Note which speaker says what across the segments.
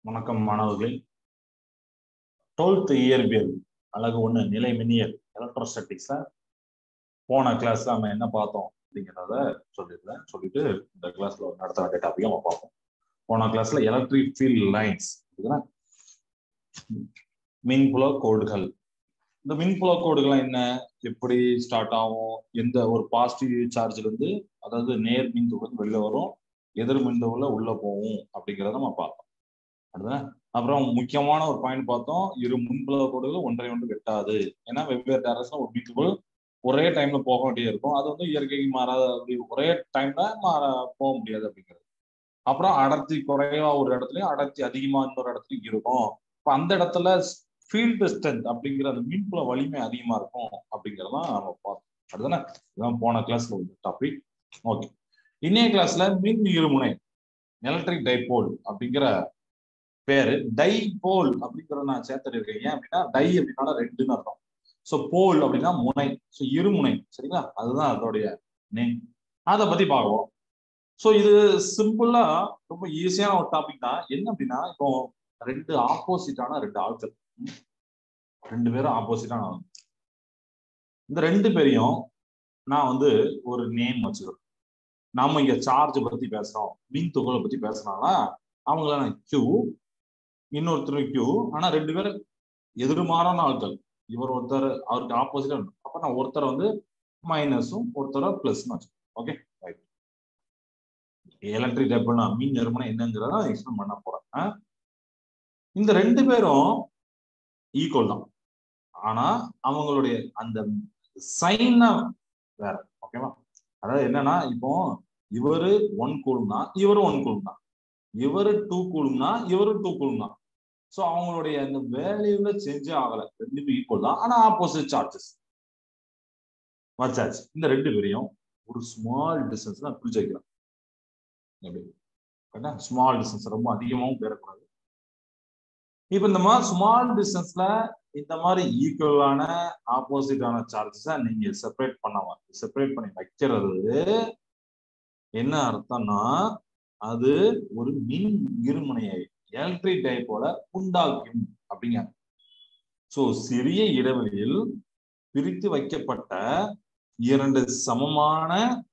Speaker 1: வணக்கம் மாணவர்களே டுவெல்த் இயற்பியல் அழகு ஒண்ணு நிலை மின்னியல் எலக்ட்ரோஸ்டாட்டிக்ஸ்ல போன கிளாஸ்ல நம்ம என்ன பார்த்தோம் அப்படிங்கிறத சொல்லியிருந்தேன் சொல்லிட்டு இந்த கிளாஸ்ல நடத்த வேண்டிய டாபிக் நம்ம பார்ப்போம் போன கிளாஸ்ல எலக்ட்ரிக் ஃபீல்ட் லைன்ஸ் மின்புல கோடுகள் இந்த மின்புல கோடுகள் என்ன எப்படி ஸ்டார்ட் ஆகும் எந்த ஒரு பாசிட்டிவ் சார்ஜ்ல இருந்து அதாவது நேர் மின் துகள் வெளில வரும் எதிர் மின் துகள உள்ள போகும் அப்படிங்கிறத நம்ம பார்ப்போம் அடுத்தது அப்புறம் முக்கியமான ஒரு பாயிண்ட் பார்த்தோம் இரு முன்புல கோடுகள் ஒன்றை ஒன்று வெட்டாது ஏன்னா வெவ்வேறு டேரக்ஷன் ஒரு மின்துகள் ஒரே டைம்ல போக வேண்டியது இருக்கும் அது வந்து இயற்கைக்கு மாறாத அப்படி ஒரே டைம்ல மாற போக முடியாது அப்படிங்கிறது அப்புறம் அடர்த்தி குறைவா ஒரு இடத்துலயும் அடர்த்தி அதிகமா இன்னொரு இடத்துலயும் இருக்கும் இப்போ அந்த இடத்துல ஃபீல்டு ஸ்ட்ரென்த் அப்படிங்கிற அந்த மின்புல வலிமை அதிகமா இருக்கும் அப்படிங்கிறதான் நம்ம பார்த்தோம் அதுதானே இதுதான் போன கிளாஸ்ல உள்ள டாபிக் ஓகே இன்னைய கிளாஸ்ல மின் இருமுனை எலக்ட்ரிக் டைபோல் அப்படிங்கிற பேரு டைபோல் அப்படிங்கிற நான் சேர்த்துருக்கேன் ஏன் அப்படின்னா டை அப்படின்னா ரெண்டுன்னு அர்த்தம் ஸோ போல் அப்படின்னா முனை ஸோ இருமுனை சரிங்களா அதுதான் அதோடைய நேம் அதை பத்தி பார்க்கலாம் ஸோ இது சிம்பிளா ரொம்ப ஈஸியான ஒரு டாபிக் தான் என்ன அப்படின்னா இப்போ ரெண்டு ஆப்போசிட்டான ரெண்டு ஆட்கள் ரெண்டு பேரும் ஆப்போசிட்டான ஆள் இந்த ரெண்டு பேரையும் நான் வந்து ஒரு நேம் வச்சுக்கிறேன் நாம இங்க சார்ஜ் பத்தி பேசுறோம் மின் துகளை பத்தி பேசுறாங்கன்னா அவங்கள நான் கியூ இன்னொருத்தர் கியூ ஆனா ரெண்டு பேரும் எதிர்மாறான ஆட்கள் இவர் ஒருத்தர் அவருக்கு ஆப்போசிட்டா அப்ப நான் ஒருத்தர் வந்து மைனஸும் ஒருத்தர பிளஸ்னு வச்சு ஓகே ரைட் எலக்ட்ரிக் டைப்னா மின் நிறுவனம் என்னங்கிறத எக்ஸ்பிளைன் பண்ண போறேன் இந்த ரெண்டு பேரும் ஈக்குவல் தான் ஆனா அவங்களுடைய அந்த சைன் வேற ஓகேவா அதாவது என்னன்னா இப்போ இவரு ஒன் கூலும்னா இவரு ஒன் கூலும் தான் இவரு டூ கூலும்னா இவரு டூ கூலும் தான் ஸோ அவங்களுடைய அந்த வேல்யூல சேஞ்சே ஆகல ரெண்டுமே ஈக்குவல் தான் ஆனா ஆப்போசிட் சார்ஜஸ் வச்சாச்சு இந்த ரெண்டு பேரையும் ஒரு ஸ்மால் டிஸ்டன்ஸ் நான் பிரிச்சு வைக்கிறேன் எப்படி ஸ்மால் டிஸ்டன்ஸ் ரொம்ப அதிகமாகவும் பேரக்கூடாது இப்ப இந்த மாதிரி ஸ்மால் டிஸ்டன்ஸ்ல இந்த மாதிரி ஈக்குவலான ஆப்போசிட்டான சார்ஜஸ நீங்க செப்பரேட் பண்ண செப்பரேட் பண்ணி வைக்கிறது என்ன அர்த்தம்னா அது ஒரு மின் இருமுனையை எலக்ட்ரிக் டைப்போல உண்டாக்கும் அப்படிங்க சோ சிறிய இடைவெளியில் பிரித்து வைக்கப்பட்ட இரண்டு சமமான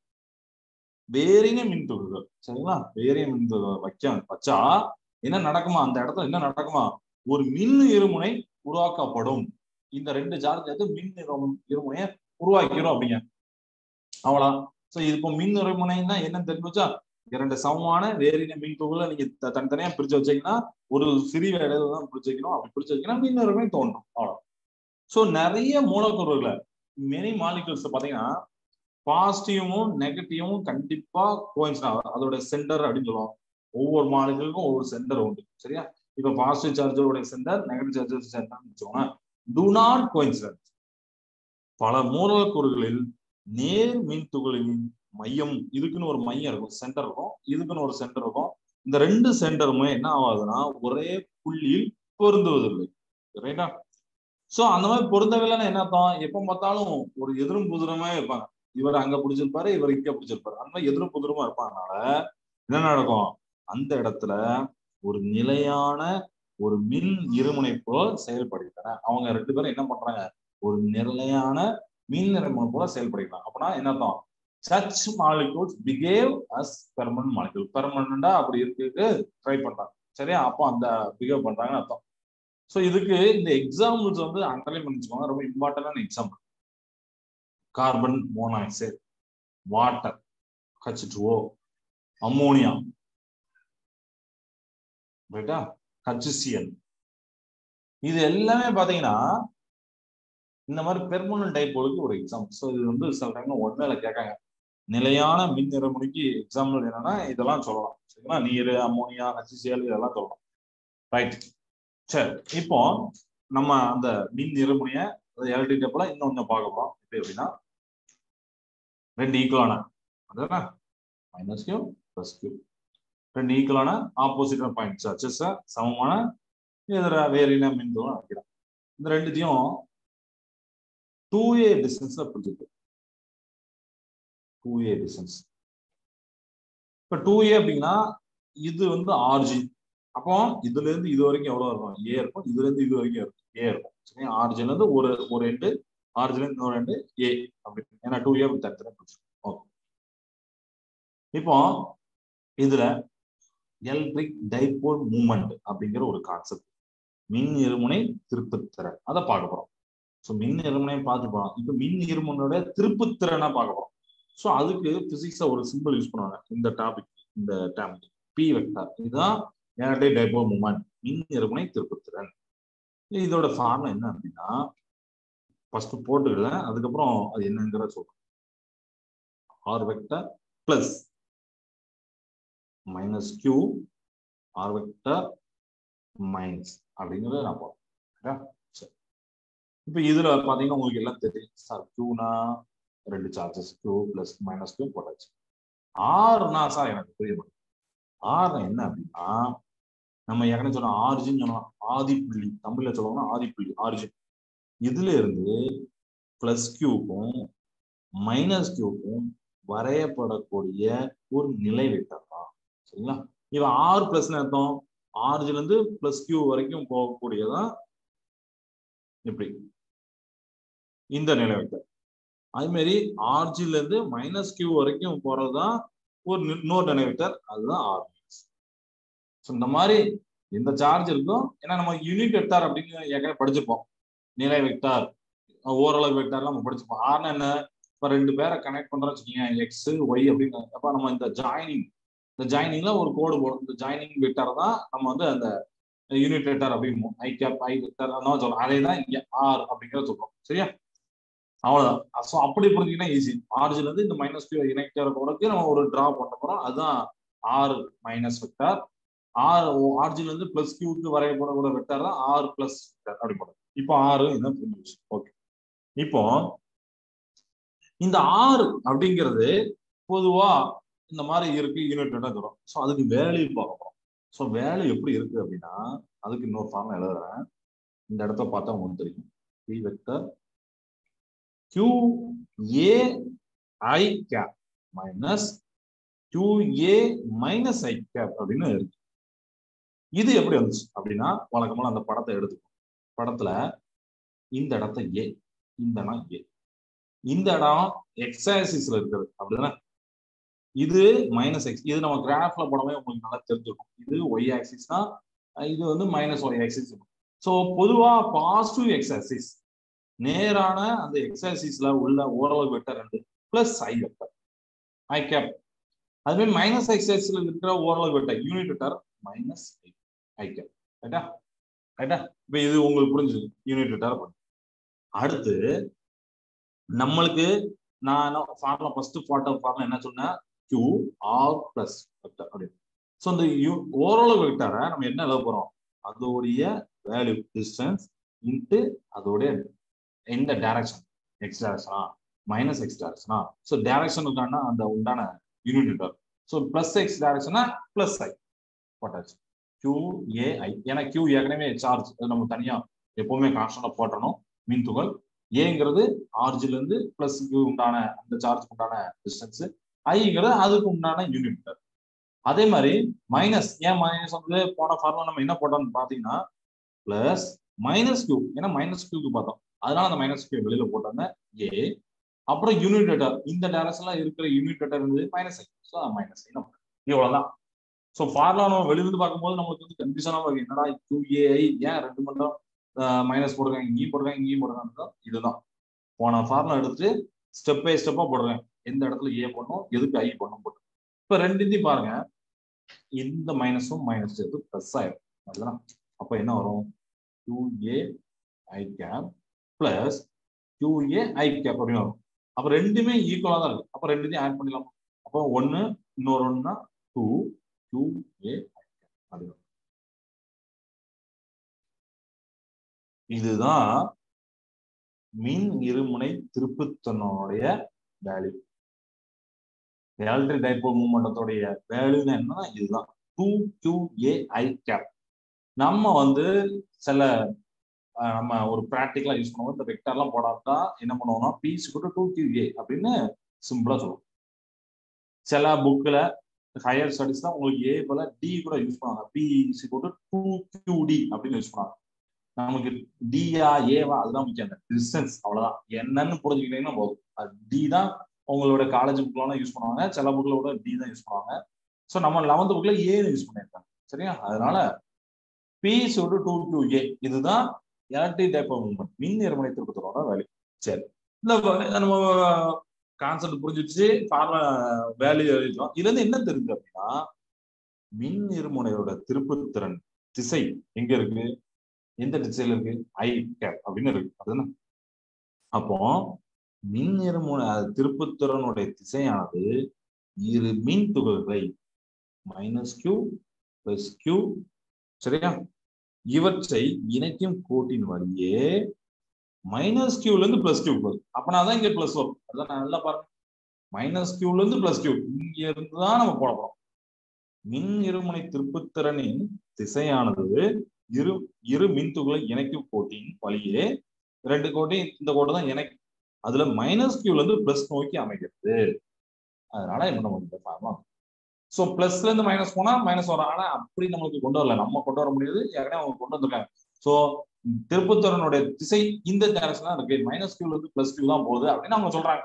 Speaker 1: வேறின மின்துகள்கள் சரிங்களா வேறிய மின்துகள் வைக்க வச்சா என்ன நடக்குமா அந்த இடத்துல என்ன நடக்குமா ஒரு மின் இருமுனை உருவாக்கப்படும் இந்த ரெண்டு சார்ஜ் வந்து மின் இருமுனையை உருவாக்கிறோம் அப்படிங்க அவ்வளவுதான் சோ இது இப்போ மின் இருமுனைன்னா என்னன்னு தெரிஞ்சு வச்சா இரண்டு சமமான வேறின மின் துகளை நீங்க தனித்தனியா பிரிச்சு வச்சீங்கன்னா ஒரு சிறிய இடையில தான் பிரிச்சு வைக்கணும் அப்படி பிரிச்சு வச்சீங்கன்னா மின் இருமுனை தோன்றும் அவ்வளவு சோ நிறைய மூலக்கூறுகளை மெனி மாலிகூல்ஸ் பாத்தீங்கன்னா பாசிட்டிவும் நெகட்டிவும் கண்டிப்பா கோயின்ஸ் அதோட சென்டர் அப்படின்னு சொல்லுவோம் ஒவ்வொரு மாலிகளுக்கும் ஒவ்வொரு சென்டர் உண்டு சரியா இப்ப பாசிட்டிவ் சார்ஜோட சென்டர் நெகட்டிவ் சார்ஜ் சென்டர் வச்சுக்கோங்க டு நாட் கோயின்சிடன்ஸ் பல மூலக்கூறுகளில் நேர் மின் துகளின் மையம் இதுக்குன்னு ஒரு மையம் இருக்கும் சென்டர் இருக்கும் இதுக்குன்னு ஒரு சென்டர் இருக்கும் இந்த ரெண்டு சென்டருமே என்ன ஆகாதுன்னா ஒரே புள்ளியில் பொருந்துவதில்லை ரைட்டா சோ அந்த மாதிரி பொருந்தவில்லைன்னா என்ன அர்த்தம் எப்ப பார்த்தாலும் ஒரு எதிரும் புதிரமே இருப்பாங்க இவர் அங்க பிடிச்சிருப்பாரு இவர் இங்க பிடிச்சிருப்பாரு அந்த மாதிரி எதிரும் புதிரமா இருப்பாங்கனால என்ன நடக்கும் அந்த இடத்துல ஒரு நிலையான ஒரு மின் இருமுனை போல செயல்படுகின்றன அவங்க ரெண்டு பேரும் என்ன பண்றாங்க ஒரு நிலையான மின் இருமுனை போல செயல்படுகிறாங்க அப்படின்னா என்ன அர்த்தம் such molecules behave as permanent molecule பெர்மனண்டா அப்படி இருக்கு ட்ரை பண்றாங்க சரியா அப்போ அந்த பிஹேவ் பண்றாங்கன்னு அர்த்தம் ஸோ இதுக்கு இந்த எக்ஸாம்பிள்ஸ் வந்து அண்டர்லைன் பண்ணிச்சுக்கோங்க ரொம்ப இம்பார்ட்டன்டான example carbon monoxide water H two O ammonia ரைட்டா ஹச்சிசிஎல் இது எல்லாமே பாத்தீங்கன்னா இந்த மாதிரி பெர்மனன்ட் டைப்போலுக்கு ஒரு எக்ஸாம் ஸோ இது வந்து சில டைம்ல ஒன்மேல கேட்காங்க நிலையான மின் நிறமுனைக்கு எக்ஸாம்பிள் என்னன்னா இதெல்லாம் சொல்லலாம் சரிங்களா நீர் அம்மோனியா ஹச்சிசிஎல் இதெல்லாம் சொல்லலாம் ரைட் சரி இப்போ நம்ம அந்த மின் நிறமுனைய எலக்ட்ரிக் டைப்போல இன்னும் கொஞ்சம் பார்க்க போறோம் எப்படி அப்படின்னா ரெண்டு ஈக்குவலான அதுதானே மைனஸ் கியூ பிளஸ் கியூ ரெண்டு ஈக்குவலான ஆப்போசிட்டான பாயிண்ட் சார்ஜஸ் சமமான எதிர வேறின மின் தூரம் வைக்கிறோம் இந்த ரெண்டுத்தையும் டூ ஏ டிஸ்டன்ஸ்ல பிடிச்சிருக்கு டூ ஏ டிஸ்டன்ஸ் இப்ப டூ ஏ அப்படின்னா இது வந்து ஆர்ஜின் அப்போ இதுல இருந்து இது வரைக்கும் எவ்வளவு இருக்கும் ஏ இருக்கும் இதுல இருந்து இது வரைக்கும் இருக்கும் ஏ இருக்கும் சரியா ஆரிஜின்ல இருந்து ஒரு ஒரு ரெண்டு ஆரிஜின்ல இருந்து ஒரு ரெண்டு ஏ அப்படி ஏன்னா டூ ஏ தடுத்துற ஓகே இப்போ இதுல எலக்ட்ரிக் டைபோல் மூமெண்ட் அப்படிங்கிற ஒரு கான்செப்ட் மின் இருமுனை திருப்புத்திறன் அதை பார்க்க போறோம் ஸோ மின் இருமுனை பார்த்து போறோம் இப்போ மின் இருமுனையோட திருப்புத்திறனை பார்க்க போறோம் ஸோ அதுக்கு பிசிக்ஸ்ல ஒரு சிம்பிள் யூஸ் பண்ணுவாங்க இந்த டாபிக் இந்த டேம் பி வெக்டார் இதுதான் எலக்ட்ரிக் டைபோல் மூமெண்ட் மின் இருமுனை திருப்புத்திறன் இதோட ஃபார்முலா என்ன அப்படின்னா ஃபர்ஸ்ட் போட்டுக்கிறேன் அதுக்கப்புறம் அது என்னங்கிற சொல்றேன் R vector plus minus Q R vector minus அப்படிங்கிறத நான் போறேன் சரி இப்போ இதுல பாத்தீங்கன்னா உங்களுக்கு எல்லாம் தெரியும் சார் கியூனா ரெண்டு charges Q plus minus Q போட்டாச்சு ஆறுனா சார் எனக்கு புரிய மாட்டேன் ஆறு என்ன அப்படின்னா நம்ம ஏற்கனவே சொன்னோம் ஆரிஜின் சொன்னோம் ஆதிப்புள்ளி தமிழ்ல சொல்லுவாங்கன்னா ஆதிப்புள்ளி ஆரிஜின் இதுல இருந்து பிளஸ் கியூக்கும் மைனஸ் கியூக்கும் வரையப்படக்கூடிய ஒரு நிலை வெக்டர் தான் சரிங்களா இவன் ஆறு பிளஸ் அர்த்தம் ஆரிஜின்ல இருந்து பிளஸ் கியூ வரைக்கும் போகக்கூடியதான் இப்படி இந்த நிலை வெக்டர் அதே மாதிரி ஆர்ஜில இருந்து மைனஸ் கியூ வரைக்கும் போறதுதான் ஒரு இன்னொரு நிலை வெக்டர் அதுதான் ஆர் ஸோ இந்த மாதிரி எந்த சார்ஜ் இருக்கோ ஏன்னா நம்ம யூனிட் வெக்டார் அப்படின்னு ஏற்கனவே படிச்சிருப்போம் நிலை வெக்டார் ஓரளவு வெக்டார்லாம் நம்ம படிச்சிருப்போம் ஆர்னா என்ன இப்போ ரெண்டு பேரை கனெக்ட் பண்றோம் வச்சுக்கோங்க எக்ஸ் ஒய் அப்படின்னு அப்ப நம்ம இந்த ஜாயினிங் இந்த ஜாயினிங்ல ஒரு கோடு போடும் இந்த ஜாயினிங் வெக்டார் தான் நம்ம வந்து அந்த யூனிட் வெக்டார் அப்படின்னு ஐ கேப் ஐ வெக்டார் அந்த சொல்றோம் அதே தான் இங்க ஆர் அப்படிங்கிறத சொல்றோம் சரியா அவ்வளவுதான் ஸோ அப்படி புரிஞ்சுக்கிட்டா ஈஸி ஆரிஜின் வந்து இந்த மைனஸ் கியூ இணைக்கிற கோடுக்கு நம்ம ஒரு டிரா பண்ண போறோம் அதுதான் R minus vector R origin வந்து பிளஸ் கியூக்கு வரையப்படக்கூட வெக்டார் தான் ஆர் பிளஸ் வெக்டார் அப்படி போடும் இப்போ ஆறு என்ன புரிஞ்சிச்சு ஓகே இப்போ இந்த ஆறு அப்படிங்கிறது பொதுவா இந்த மாதிரி இருக்கு யூனிட் தரும் ஸோ அதுக்கு வேல்யூ பார்க்க போறோம் ஸோ வேல்யூ எப்படி இருக்கு அப்படின்னா அதுக்கு இன்னொரு ஃபார்ம் எழுதுறேன் இந்த இடத்த பார்த்தா உங்களுக்கு தெரியும் P vector Q A I cap minus Q A minus I cap அப்படின்னு இருக்கு இது எப்படி வந்துச்சு அப்படின்னா வழக்கமான அந்த படத்தை எடுத்துக்கணும் படத்துல இந்த இடத்த ஏ இந்த இடம் ஏ இந்த இடம் எக்ஸ் ஆக்சிஸ்ல இருக்கிறது அப்படிதானே இது மைனஸ் எக்ஸ் இது நம்ம கிராஃப்ல போடவே உங்களுக்கு நல்லா தெரிஞ்சிருக்கும் இது ஒய் ஆக்சிஸ்னா இது வந்து மைனஸ் ஒய் ஆக்சிஸ் ஸோ பொதுவா பாசிட்டிவ் எக்ஸ் ஆக்சிஸ் நேரான அந்த எக்ஸ் ஆக்சிஸ்ல உள்ள ஓரளவு வெக்டர் ரெண்டு plus I vector I cap அதுவே மைனஸ் எக்ஸ் ஆக்சிஸ்ல இருக்கிற ஓரளவு vector unit vector minus I cap ரைட்டா ரைட்டா இப்போ இது உங்களுக்கு புரிஞ்சுது யூனிட் வெக்டர் அடுத்து நம்மளுக்கு நான் ஃபார்முலா ஃபர்ஸ்ட் ஃபார்ட்டர் ஃபார்முலா என்ன சொன்னேன் கியூ ஆர் பிளஸ் வெக்டர் அப்படின்னு ஸோ இந்த ஓரளவு வெக்டரை நம்ம என்ன எழுத போறோம் அதோடைய வேல்யூ டிஸ்டன்ஸ் இன்ட்டு அதோடைய எந்த டைரக்ஷன் எக்ஸ் டைரக்ஷனா மைனஸ் எக்ஸ் டைரக்ஷனா ஸோ டைரக்ஷனுக்கான அந்த உண்டான unit vector so plus X டைரக்ஷனா பிளஸ் ஐ போட்டாச்சு கியூ ஏ ஐ ஏன்னா கியூ ஏற்கனவே சார்ஜ் நம்ம தனியா எப்பவுமே கான்ஸ்டன்டா போட்டணும் மின் துகள் ஏங்கிறது ஆர்ஜில இருந்து பிளஸ்க்கு உண்டான அந்த சார்ஜுக்கு உண்டான டிஸ்டன்ஸ் ஐங்கிறது அதுக்கு உண்டான யூனிட் அதே மாதிரி மைனஸ் ஏன் மைனஸ் வந்து போன ஃபார்முலா நம்ம என்ன போட்டோம்னு பாத்தீங்கன்னா பிளஸ் மைனஸ் கியூ ஏன்னா மைனஸ் கியூக்கு பார்த்தோம் அதனால அந்த மைனஸ் கியூ வெளியில போட்டாங்க ஏ அப்புறம் யூனிட் டேட்டர் இந்த டேரக்ஷன்ல இருக்கிற யூனிட் டேட்டர் இருந்தது minus I so minus I நம்ம இவ்வளவுதான் ஸோ ஃபார்முலா நம்ம வெளியிருந்து பார்க்கும்போது நம்மளுக்கு வந்து கன்ஃபியூஷனா இருக்கு என்னடா கியூஏஐ ஏன் ரெண்டு மணி நேரம் மைனஸ் போடுறாங்க இங்கேயும் போடுறாங்க இங்கேயும் போடுறாங்க இதுதான் போன ஃபார்முலா எடுத்துட்டு ஸ்டெப் பை ஸ்டெப்பா போடுறேன் எந்த இடத்துல ஏ பண்ணும் எதுக்கு ஐ பண்ணும் போட்டு இப்ப ரெண்டுத்தையும் பாருங்க இந்த மைனஸும் மைனஸ் சேர்த்து பிளஸ் ஆயிரும் அதுதான் அப்ப என்ன வரும் Q A I cap plus Q A I cap அப்படின்னு வரும் அப்ப ரெண்டுமே ஈக்குவலா தான் இருக்கு அப்ப ரெண்டுத்தையும் ஆட் பண்ணிடலாம் அப்போ ஒன்னு இன்னொரு ஒன்னா two Q A I cap அது இதுதான் மின் இருமுனை திருப்புத்தனுடைய வேல்யூ எலக்ட்ரிக் டைபோல் மூமெண்டத்தோடைய வேல்யூ என்னன்னா இதுதான் two Q A I cap நம்ம வந்து சில நம்ம ஒரு ப்ராக்டிக்கலா யூஸ் பண்ணுவோம் இந்த வெக்டர்லாம் போடாட்டா என்ன பண்ணுவோம்னா பி கூட டூ கியூ ஏ அப்படின்னு சிம்பிளா சொல்லுவோம் சில புக்கில் ஹையர் ஸ்டடிஸ் தான் உங்களுக்கு ஏ போல டி கூட யூஸ் பண்ணுவாங்க பி போட்டு டூ கியூ டி அப்படின்னு யூஸ் பண்ணுவாங்க நமக்கு டியா ஏவா அதுதான் முக்கியம் அந்த டிஸ்டன்ஸ் அவ்வளவுதான் என்னன்னு புரிஞ்சுக்கிட்டீங்கன்னா போதும் அது டி தான் உங்களோட காலேஜ் புக்லாம் யூஸ் பண்ணுவாங்க சில புக்ல கூட டி தான் யூஸ் பண்ணுவாங்க ஸோ நம்ம லெவன்த் புக்ல ஏன்னு யூஸ் பண்ணியிருக்காங்க சரியா அதனால பி சொல்லிட்டு டூ கியூ ஏ இதுதான் எலக்ட்ரிக் டைப் ஆஃப் மூவ்மெண்ட் மின் நிறமனை திருப்பத்தோட வேல்யூ சரி இந்த நம்ம கான்செப்ட் புரிஞ்சிச்சு ஃபார்முலா வேல்யூ எழுதிட்டோம் இதுல இருந்து என்ன தெரியுது அப்படின்னா மின் இருமுனையோட திருப்புத்திறன் திசை எங்க இருக்கு எந்த திசையில இருக்கு ஐ கேப் அப்படின்னு இருக்கு அதுதானே அப்போ மின் இருமுனை திருப்புத்திறனுடைய திசையானது இரு மின் துகள்களை மைனஸ் கியூ பிளஸ் கியூ சரியா இவற்றை இணைக்கும் கோட்டின் வழியே மைனஸ் கியூல இருந்து பிளஸ் கியூ போகுது அப்பனா தான் இங்க பிளஸ் வரும் அதான் நல்லா பாருங்க மைனஸ் கியூல இருந்து பிளஸ் கியூ இங்க இருந்து தான் நம்ம போட போறோம் மின் இருமுனை திருப்புத்திறனின் திசையானது இரு இரு மின்துகளை இணைக்கும் கோட்டின் வழியே ரெண்டு கோட்டையும் இந்த கோட்டை தான் இணைக்கும் அதுல மைனஸ் கியூல இருந்து பிளஸ் நோக்கி அமைகிறது அதனால என்ன நம்ம இந்த ஃபார்மா ஸோ பிளஸ்ல இருந்து மைனஸ் போனா மைனஸ் வரும் ஆனா அப்படி நம்மளுக்கு கொண்டு வரல நம்ம கொண்டு வர முடியாது ஏற்கனவே அவங்க கொண்டு வந்திருக்காங்க ஸோ திருப்பத்தூரனுடைய திசை இந்த டைரக்ஷன் தான் இருக்கு மைனஸ் கியூல இருந்து பிளஸ் கியூ தான் போகுது அப்படின்னு அவங்க சொல்றாங்க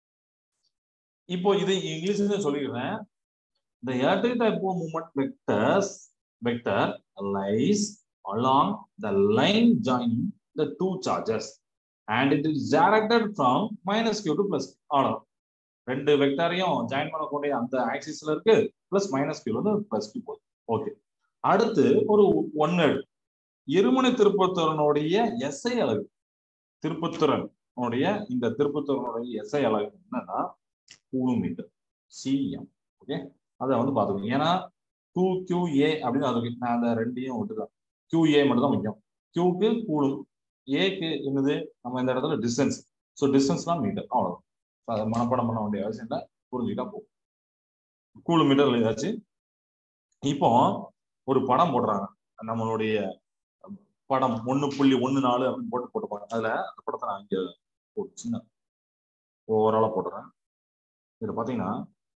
Speaker 1: இப்போ இது இங்கிலீஷ்ல சொல்லிடுறேன் the electric dipole moment vectors vector lies along the line joining the two charges and it is directed from minus q to plus அவ்வளோ ரெண்டு வெக்டாரையும் ஜாயின் பண்ணக்கூடிய அந்த ஆக்சிஸ்ல இருக்கு பிளஸ் மைனஸ் கியூல இருந்து பிளஸ் கியூ போகுது ஓகே அடுத்து ஒரு ஒன்னு இருமுனை திருப்பத்திறனுடைய எஸ்ஐ அலகு திருப்பத்திறன் இந்த திருப்பத்திறனுடைய எஸ்ஐ அலகு என்னன்னா கூலுமீட்டர் சிஎம் ஓகே அதை வந்து பார்த்துக்கணும் ஏன்னா டூ கியூ ஏ அப்படின்னு அது நான் அந்த ரெண்டையும் விட்டுதான் கியூ ஏ மட்டும் தான் முக்கியம் கியூக்கு கூடும் ஏக்கு என்னது நம்ம இந்த இடத்துல டிஸ்டன்ஸ் ஸோ டிஸ்டன்ஸ் தான் மீட்டர் அவ்வளோ அதை மனப்பாடம் பண்ண வேண்டிய அவசியம் இல்லை புரிஞ்சுக்கிட்டா போகும் கூலு மீட்டர் எழுதாச்சு இப்போ ஒரு படம் போடுறாங்க நம்மளுடைய படம் ஒன்னு புள்ளி ஒன்னு நாலு அப்படின்னு போட்டு போட்டுப்பாங்க அதுல அந்த படத்தை நான் இங்க ஒரு சின்ன ஓவராலா போடுறேன் இதுல பாத்தீங்கன்னா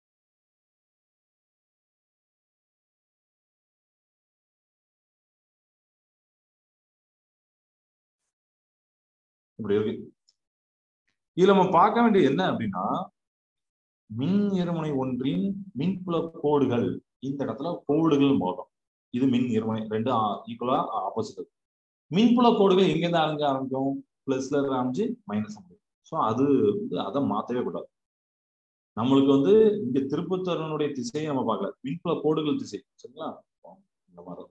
Speaker 1: இப்படி இருக்கு இதுல நம்ம பார்க்க வேண்டியது என்ன அப்படின்னா மின் இருமுனை ஒன்றின் மின்புல கோடுகள் இந்த இடத்துல கோடுகள் மோதும் இது மின் இருமுனை ரெண்டு ஈக்குவலா ஆப்போசிட் மின்புல கோடுகள் எங்கேருந்து ஆரம்பிக்க ஆரம்பிக்கும் பிளஸ்ல இருந்து ஆரம்பிச்சு மைனஸ் முடியும் ஸோ அது வந்து அதை மாத்தவே கூடாது நம்மளுக்கு வந்து இங்க திருப்பத்தரனுடைய திசையை நம்ம பார்க்கல மின்புல கோடுகள் திசை சரிங்களா இந்த மாதிரி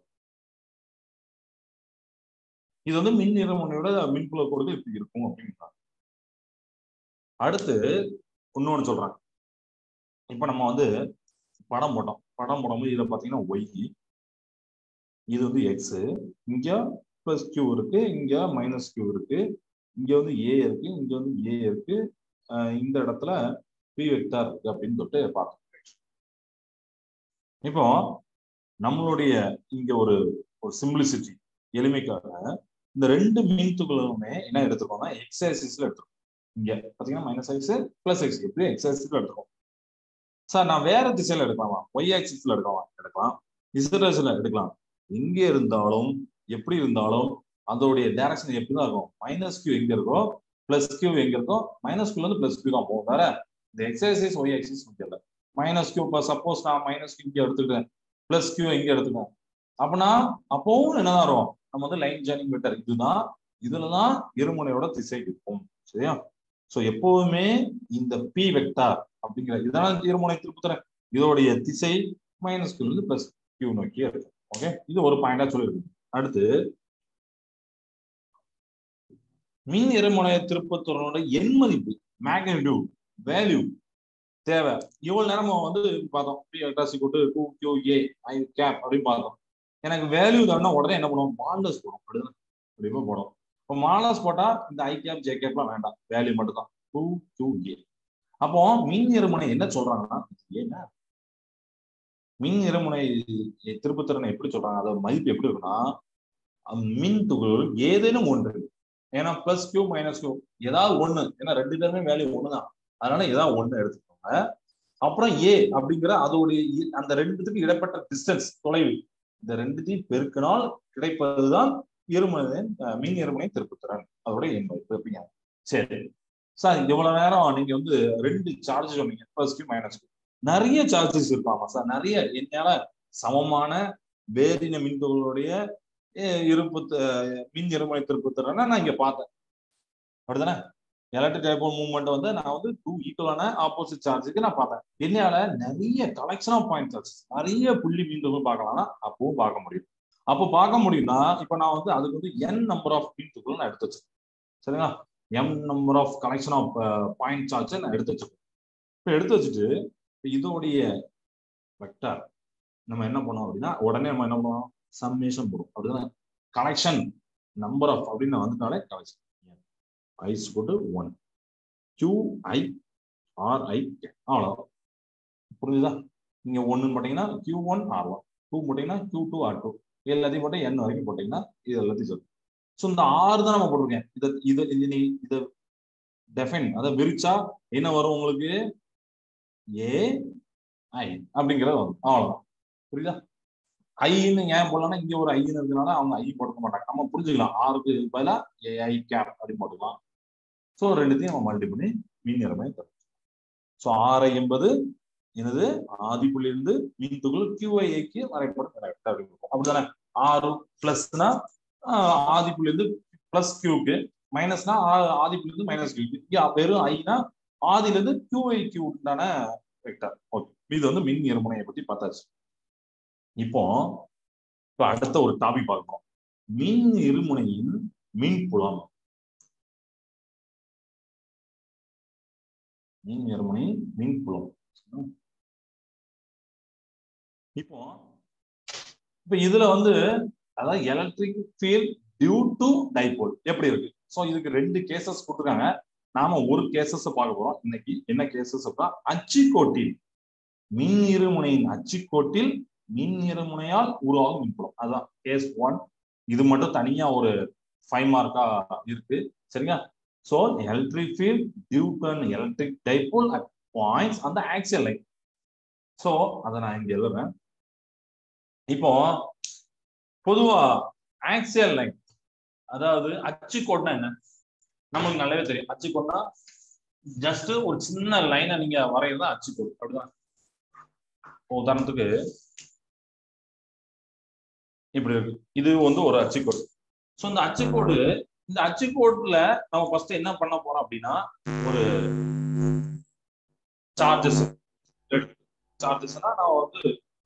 Speaker 1: இது வந்து மின் நிறமுனையோட மின்புல கோடுகள் இப்படி இருக்கும் அப்படிங்கிறாங்க அடுத்து இன்னொன்னு சொல்றாங்க இப்ப நம்ம வந்து படம் போட்டோம் படம் போடும்போது இதுல பாத்தீங்கன்னா ஒய் இது வந்து எக்ஸ் இங்க பிளஸ் கியூ இருக்கு இங்க மைனஸ் கியூ இருக்கு இங்க வந்து ஏ இருக்கு இங்க வந்து ஏ இருக்கு இந்த இடத்துல பி வெக்டார் இருக்கு அப்படின்னு சொல்லிட்டு பார்த்தோம் இப்போ நம்மளுடைய இங்க ஒரு ஒரு சிம்பிளிசிட்டி எளிமைக்காக இந்த ரெண்டு மின் துகளுமே என்ன எடுத்துக்கோங்க எக்ஸ் ஆக்சிஸ்ல எடுத்துக்கோம் இங்க பாத்தீங்கன்னா மைனஸ் எக்ஸ் பிளஸ் எக்ஸ் எப்படி எக்ஸ் ஆக்சிஸ்ல எடுத்துக்கோம் சார் நான் வேற திசையில எடுக்கலாமா ஒய் ஆக்சிஸ்ல எடுக்கலாம் எடுக்கலாம் இசரஸ்ல எடுக்கலாம் எங்க இருந்தாலும் எப்படி இருந்தாலும் அதோடைய டைரக்ஷன் எப்படி தான் இருக்கும் மைனஸ் கியூ எங்க இருக்கோ பிளஸ் கியூ எங்க இருக்கோ மைனஸ் கியூல இருந்து பிளஸ் கியூ தான் போகும் வேற இந்த எக்ஸசைஸ் ஒய் ஆக்சிஸ் முக்கியம் இல்லை மைனஸ் கியூ இப்போ சப்போஸ் நான் மைனஸ் கியூ இங்கே எடுத்துக்கிட்டேன் பிளஸ் கியூ எங்க எடுத்துக்கேன் அப்படின்னா அப்பவும் என்னதான் வரும் நம்ம வந்து லைன் ஜாயினிங் வெக்டர் இதுதான் இதுலதான் இருமுனையோட திசை இருக்கும் சரியா சோ எப்போதுமே இந்த பி வெக்டார் அப்படிங்கிற இதெல்லாம் இருமுனை திருப்புத்தரேன் இதோடைய திசை மைனஸ் கியூ இருந்து பிளஸ் கியூ நோக்கி இருக்கும் ஓகே இது ஒரு பாயிண்டா சொல்லியிருக்கு அடுத்து மின் இருமுனை திருப்பத்தூரனோட எண் மதிப்பு மேக்னிடியூட் வேல்யூ தேவை இவ்வளவு நேரம் வந்து பார்த்தோம் பி அல்ட்ராசி கூட்டு two Q A I cap அப்படின்னு பார்த்தோம் எனக்கு வேல்யூ தானே உடனே என்ன பண்ணுவோம் மாலஸ் போடும் அப்படிதான் அப்படிமா போடும் இப்போ மாலஸ் போட்டா இந்த ஐ கேப் ஜே கேப்லாம் வேண்டாம் வேல்யூ மட்டும் தான் டூ கியூ ஏ அப்போ மின் இருமுனை என்ன சொல்றாங்கன்னா ஏன்னா மின் இருமுனை திருப்புத்திறனை எப்படி சொல்றாங்க அதோட மதிப்பு எப்படி இருக்குன்னா மின் துகள் ஏதேனும் ஒன்று ஏன்னா பிளஸ் கியூ மைனஸ் கியூ ஏதாவது ஒண்ணு ஏன்னா ரெண்டு பேருமே வேல்யூ ஒண்ணுதான் அதனால ஏதாவது ஒண்ணு எடுத்துக்கோங்க அப்புறம் ஏ அப்படிங்கிற அதோடைய இ- அந்த ரெண்டுத்துக்கு இடைப்பட்ட டிஸ்டன்ஸ் தொலைவு இந்த ரெண்டுத்தையும் பெருக்கினால் கிடைப்பதுதான் இருமுனை அஹ், மின் இருமுனை திருப்புத்திறன் அதோட எண் மதிப்பு அப்படிங்க சரி சார் இவ்வளவு நேரம் நீங்க வந்து ரெண்டு சார்ஜ் சொன்னீங்க பிளஸ் கியூ மைனஸ் நிறைய சார்ஜஸ் இருப்பாமா சார் நிறைய என்னால சமமான வேறின மின்துகளுடைய அஹ், இருப்பு த- மின் இருமுனை திருப்புத்திறனை நான் இங்க பார்த்தேன் அப்படிதானே எலக்ட்ரிக் டைபோல் மூவ்மெண்ட் வந்து நான் வந்து டூ ஈக்குவலான ஆப்போசிட் சார்ஜுக்கு நான் பார்த்தேன் என்னால நிறைய கலெக்ஷன் ஆஃப் பாயிண்ட் சார்ஜஸ் நிறைய புள்ளி மீன்துகள் பார்க்கலாம்னா அப்பவும் பார்க்க முடியும் அப்போ பார்க்க முடியும்னா இப்போ நான் வந்து அதுக்கு வந்து என் நம்பர் ஆஃப் மீன்துகள் நான் எடுத்து வச்சிருக்கேன் சரிங்களா M number of collection of point சார்ஜை நான் எடுத்து வச்சிருக்கேன் இப்போ எடுத்து வச்சுட்டு இப்ப இதோடைய வெக்டார் நம்ம என்ன பண்ணோம் அப்படின்னா உடனே நம்ம என்ன பண்ணுவோம் சம்மேஷன் போடும் அப்படின்னா கலெக்ஷன் நம்பர் ஆஃப் அப்படின்னு வந்துட்டாலே collection i is equal to 1 q i r i அவ்வளோ புரிஞ்சுதா நீங்க ஒன்னு போட்டீங்கன்னா q1 one R one two போட்டீங்கன்னா q2 டூ ஆர் டூ எல்லாத்தையும் போட்டு n வரைக்கும் போட்டீங்கன்னா இது எல்லாத்தையும் சொல்லும் ஸோ இந்த ஆறு தான் நம்ம போட்டிருக்கேன் இதை இதை இது நீ இதை டெஃபைன் அதை விரிச்சா என்ன வரும் உங்களுக்கு ஏ ஐ அப்படிங்கிறது வரும் அவ்வளவுதான் புரியுதா ஐன்னு ஏன் போடலாம்னா இங்க ஒரு ஐன்னு இருக்கனால அவங்க ஐ போட்டுக்க மாட்டாங்க நம்ம புரிஞ்சுக்கலாம் ஆறுக்கு பதிலா ஏஐ கேப் அப்படின்னு போட்டுக்கலாம் ஸோ ரெண்டுத்தையும் நம்ம மல்டி பண்ணி மீன் நிறமை தரும் ஸோ ஆரை என்பது எனது ஆதிப்புள்ளிருந்து மீன் துகள் கியூஐக்கு வரைபடம் கரெக்டாக இருக்கும் அப்படிதானே ஆறு பிளஸ்னா ஆதிப்புள்ளிருந்து பிளஸ் கியூக்கு மைனஸ்னா ஆதிப்புள்ளிருந்து மைனஸ் கியூக்கு இங்கே வெறும் ஐனா ஆதிலிருந்து கியூஐ கியூ உண்டான வெக்டர் ஓகே இது வந்து மின் இருமுனையை பத்தி பார்த்தாச்சு இப்போ இப்போ அடுத்த ஒரு டாபிக் பார்க்கிறோம் மின் இருமுனையின் மின் புலம் மின் இருமுனை மின் புலம் இப்போ இப்ப இதுல வந்து அதாவது electric field due to dipole எப்படி இருக்கு சோ இதுக்கு ரெண்டு கேசஸ் கொடுத்துருக்காங்க நாம ஒரு கேசஸ் பார்க்க போறோம் இன்னைக்கு என்ன கேசஸ் அச்சுக்கோட்டில் மின் இருமுனையின் அச்சுக்கோட்டில் மின் இருமுனையால் உருவாகும் மின்புலம் அதுதான் கேஸ் ஒன் இது மட்டும் தனியா ஒரு ஃபைவ் மார்க்கா இருக்கு சரிங்களா so electric field due to electric dipole at points அந்த ஆக்சியல் லைன் சோ அதை நான் இங்க எழுதுறேன் இப்போ பொதுவா ஆக்சியல் லைன் அதாவது அச்சுக்கோட்னா என்ன நமக்கு நல்லாவே தெரியும் அச்சுக்கோட்னா ஜஸ்ட் ஒரு சின்ன லைனை நீங்க வரைகிறது அச்சுக்கோடு அப்படிதான் உதாரணத்துக்கு இப்படி இருக்கு இது வந்து ஒரு அச்சுக்கோடு ஸோ இந்த அச்சுக்கோடு இந்த அச்சுக்கோடுல நம்ம ஃபர்ஸ்ட் என்ன பண்ண போறோம் அப்படின்னா ஒரு சார்ஜஸ் சார்ஜஸ்னா நான் வந்து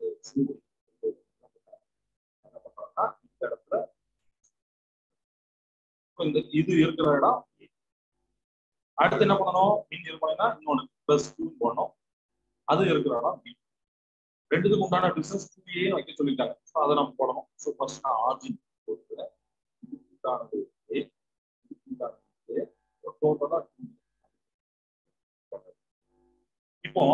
Speaker 1: இந்த இடத்துல இந்த இது இருக்கிற இடம் அடுத்து என்ன பண்ணணும் மின் இருப்பா இன்னொன்னு பிளஸ் டூ போடணும் அது இருக்கிற இடம் பி ரெண்டுத்துக்கு உண்டான டிஸ்டன்ஸ் டூ ஏ வைக்க சொல்லிட்டாங்க ஸோ அதை நம்ம போடணும் ஸோ ஃபர்ஸ்ட் நான் ஆர்ஜின் போட்டுக்கிறேன் இதுக்கு உண்டானது ஏ இதுக்கு உண்டானது ஏ டோட்டலா இப்போ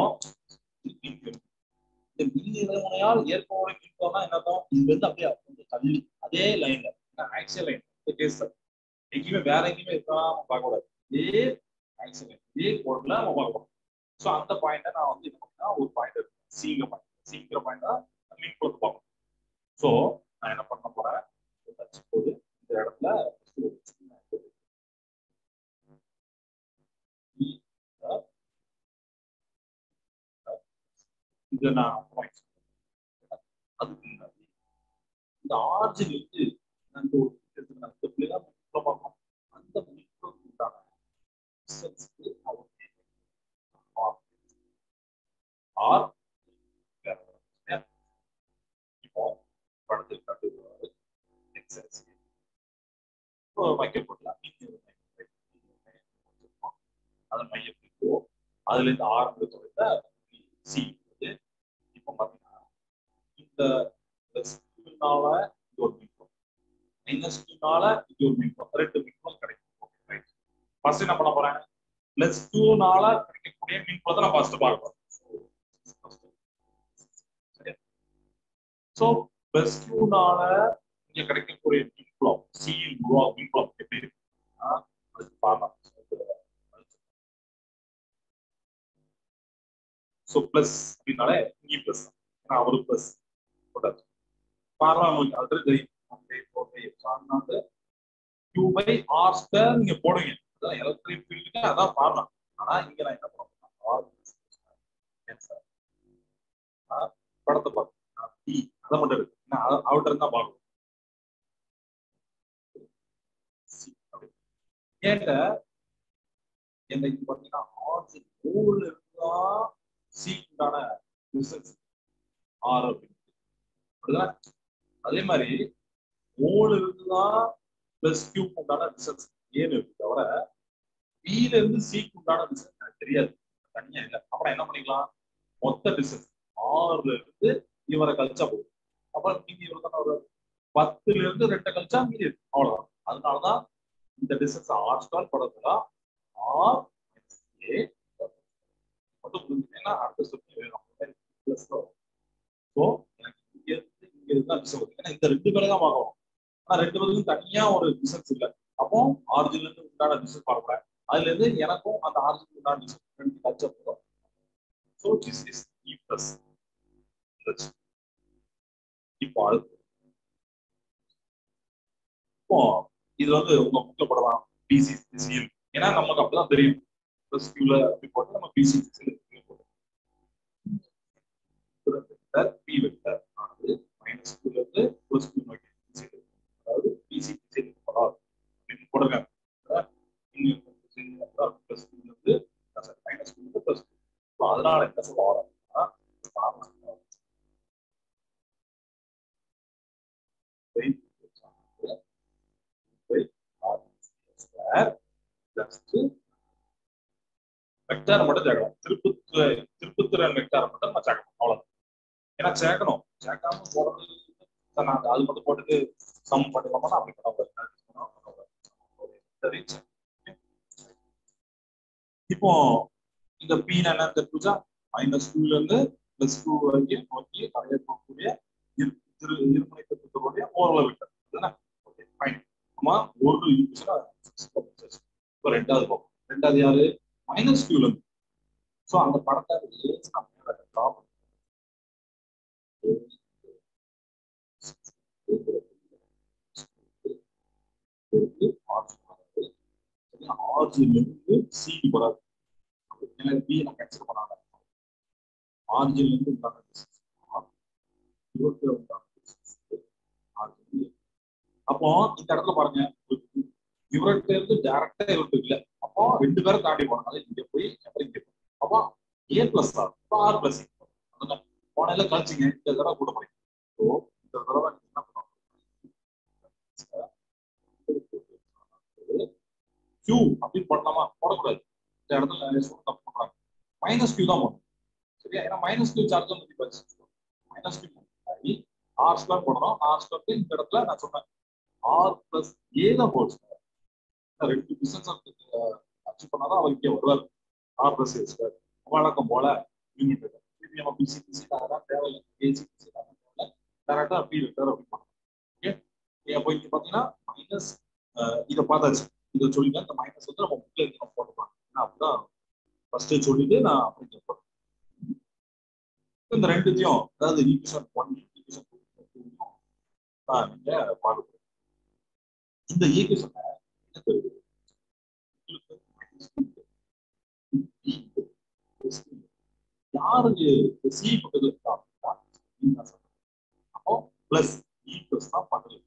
Speaker 1: இந்த மின் நிலைமுனையால் ஏற்போட மின்போனா என்னதான் இது வந்து அப்படியே கொஞ்சம் தள்ளி அதே லைன்ல ஆக்சியல் லைன் இந்த கேஸ் எங்கேயுமே வேற எங்கேயுமே இருக்காம பார்க்க கூடாது இதே ஆக்சியல் லைன் இதே கோட்ல நம்ம பார்க்கணும் ஸோ அந்த பாயிண்ட்டை நான் வந்து என்ன பண்ணா ஒரு பாயிண்ட் இருக்கு சிங்கிற பாயிண்ட் சிங்கிற பாயிண்ட் தான் மின் கொடுத்து பார்க்கணும் ஸோ நான் என்ன பண்ண போறேன் போது இந்த இடத்துல இதை நான் அதுக்கு முன்னாடி இந்த ஆர்ஜின் வந்து அந்த ஒரு அந்த பிள்ளைதான் பார்க்கணும் அந்த மின்களுக்கு உண்டான டிஸ்டன்ஸ்க்கு அவர் ஆர் இப்போ படத்தில் கட்டுவாரு எக்ஸஸ் வைக்கப்படலாம் அதன் மையத்துக்கோ அதுல இருந்து ஆரம்ப தொலைத்த சி இப்போ பாத்தீங்கன்னா இந்த பிளஸ்னால இது ஒரு மின்கம் மைனஸ் டூனால இது ஒரு மின்கம் ரெண்டு மின்கம் கிடைக்கும் ஃபர்ஸ்ட் என்ன பண்ண போறேன் பிளஸ் டூனால கிடைக்கக்கூடிய மின்கத்தை நான் ஃபர்ஸ்ட் பார்க்க ஸோ பிளஸ் டூனால இங்க கிடைக்கக்கூடிய மின்குளம் சி உருவாகும் மின்குளம் எப்படி இருக்குன்னா அதுக்கு பார்க்கலாம் ஸோ பிளஸ் அப்படின்னாலே இ பிளஸ் தான் ஏன்னா அவரு பிளஸ் போட்டாச்சு பார்க்கலாம் உங்களுக்கு ஆல்ரெடி தெரியும் one by four pi epsilon வந்து கியூ பை ஆர் ஸ்கொயர் நீங்க போடுவீங்க அதான் எலக்ட்ரிக் ஃபீல்டுக்கு அதான் பார்க்கலாம் ஆனா இங்க நான் என்ன பண்ணுறேன் ஆர் சார் படத்தை பார்க்கணும் பி அதை மட்டும் இருக்கு ஏன்னா அவுட்டர் தான் பார்க்கணும் ஏன்ட என்னைக்கு பார்த்தீங்கன்னா ஆர்ஜின் ஓல் இருந்தா சீக்குண்டான ரிசல்ட்ஸ் ஆர் அப்படின்னு அதே மாதிரி ஓல் இருந்துதான் பிளஸ் கியூப் உண்டான ரிசல்ட்ஸ் ஏன்னு இருக்கு தவிர பில இருந்து சிக்கு உண்டான ரிசல்ட் எனக்கு தெரியாது தனியா இல்லை அப்புறம் என்ன பண்ணிக்கலாம் மொத்த ரிசல்ட் ஆறுல இருந்து இவரை கழிச்சா போதும் அப்புறம் மீதி இவர் தானே ஒரு பத்துல இருந்து ரெண்டை கழிச்சா மீதி இருக்கு அவ்வளவுதான் அதனாலதான் இந்த டிஸ்டன்ஸ் ஆர் ஸ்டார் படத்துல ஆர் ஏ மட்டும் புரிஞ்சுக்கீங்கன்னா அடுத்த ஸ்டெப் வேணும் பிளஸ் ஸோ எனக்கு இங்க இருந்து இங்க இருந்தா டிஸ்டன்ஸ் ஏன்னா இந்த ரெண்டு பேரை தான் பார்க்கணும் ஆனா ரெண்டு பேருக்கும் தனியா ஒரு டிஸ்டன்ஸ் இல்லை அப்போ ஆரிஜின்ல இருந்து உண்டான டிஸ்டன்ஸ் பார்க்கக்கூடாது அதுல இருந்து எனக்கும் அந்த ஆரிஜின் உண்டான டிஸ்டன்ஸ் ரெண்டு கட்ச போதும் so this is E plus இப்போ அடுத்து இப்போ இது வந்து உங்க புக்ல போடலாம் பிசி சிசிஎல் ஏன்னா நமக்கு அப்பதான் தெரியும் பிளஸ் கியூல அப்படி போட்டு நம்ம PC CCL vector P vector ஆனது மைனஸ் கியூல இருந்து பிளஸ் கியூ நோக்கி திசையில் அதாவது பிசி திசையில் போடாது அப்படின்னு போடுங்க பிளஸ் கியூல இருந்து மைனஸ் கியூல இருந்து பிளஸ் கியூ அதனால என்ன சொல்ல வரோம்னா வெக்டார் மட்டும் சேர்க்கணும் திருப்பத்து திருப்பத்திறன் வெக்டார் மட்டும் நம்ம சேர்க்கணும் அவ்வளவு ஏன்னா சேர்க்கணும் சேர்க்காம போடுறது நான் அது மட்டும் போட்டுட்டு சம் பண்ணிக்கலாமா அப்படி பண்ண இப்போ இந்த பி என்ன தெரிஞ்சா மைனஸ் டூல இருந்து பிளஸ் டூ வரைக்கும் நோக்கி நிறைய போகக்கூடிய திரு இருமுனை தத்துவத்துடைய ஓரளவு வெக்டர் அதுதானே ஓகே ஃபைன் ஆமா ஒரு யூனிட்ஸ்ல இப்போ ரெண்டாவது போகும் ரெண்டாவது யாரு மைனஸ் கியூல இருந்து ஸோ அந்த படத்தை ஏசி நம்ம மேல ட்ரா ஆர்ஜின்ல இருந்து சிக்கு போறாரு எனக்கு பி நான் கேன்சல் பண்ணாங்க ஆர்ஜின்ல இருந்து உண்டான இருபத்தி உண்டான அப்போ இந்த இடத்துல பாருங்க இவர்கிட்ட இருந்து டைரக்டா இவர்கிட்ட இல்ல அப்போ ரெண்டு பேரும் தாண்டி போனாங்க இங்க போய் அப்புறம் இங்க போய் அப்போ A plus R R plus போனால கழிச்சிங்க இந்த தடவை கூட முடியும் ஸோ இந்த தடவை நீங்க என்ன பண்ணுவாங்க கியூ அப்படின்னு போடலாமா போடக்கூடாது இந்த இடத்துல நிறைய ஸ்டூடெண்ட் தப்பு பண்றாங்க மைனஸ் கியூ தான் போடணும் சரியா ஏன்னா மைனஸ் கியூ சார்ஜ் வந்து மைனஸ் கியூ ஆகி ஆர் ஸ்கொயர் போடணும் ஆர் ஸ்கொயர் இந்த இடத்துல நான் சொன்னேன் ஆர் பிளஸ் ஏ தான் போல் ரெண்டு பிசினஸ் அச்சீவ் பண்ணாதான் அவர் இங்கே வருவார் ஆர் பிளஸ் ஏ ஸ்கொயர் வழக்கம் போல யூனிட் திருப்பி நம்ம பிசி பிசி அதெல்லாம் தேவையில்லை ஏசி பிசி அதெல்லாம் தேவையில்லை டேரக்டா பி வெக்டர் அப்படி பண்ணலாம் ஓகே அப்போ இங்க பாத்தீங்கன்னா மைனஸ் இதை பார்த்தாச்சு இதை சொல்லிட்டு இந்த மைனஸ் வந்து நம்ம புக்ல இருந்து நம்ம போட்டுக்கலாம் ஏன்னா அப்படிதான் ஃபர்ஸ்ட் சொல்லிட்டு நான் அப்படி போட்டேன் இந்த ரெண்டுத்தையும் அதாவது ஈக்குவேஷன் ஒன் ஈக்குவேஷன் டூ நீங்க பார்க்க இந்த ஈக்குவேஷன் என்ன தெரியுது யாருக்கு சி பக்கத்துல இருக்கா அப்படின்னா அப்போ பிளஸ் இ பிளஸ் தான் பக்கத்துல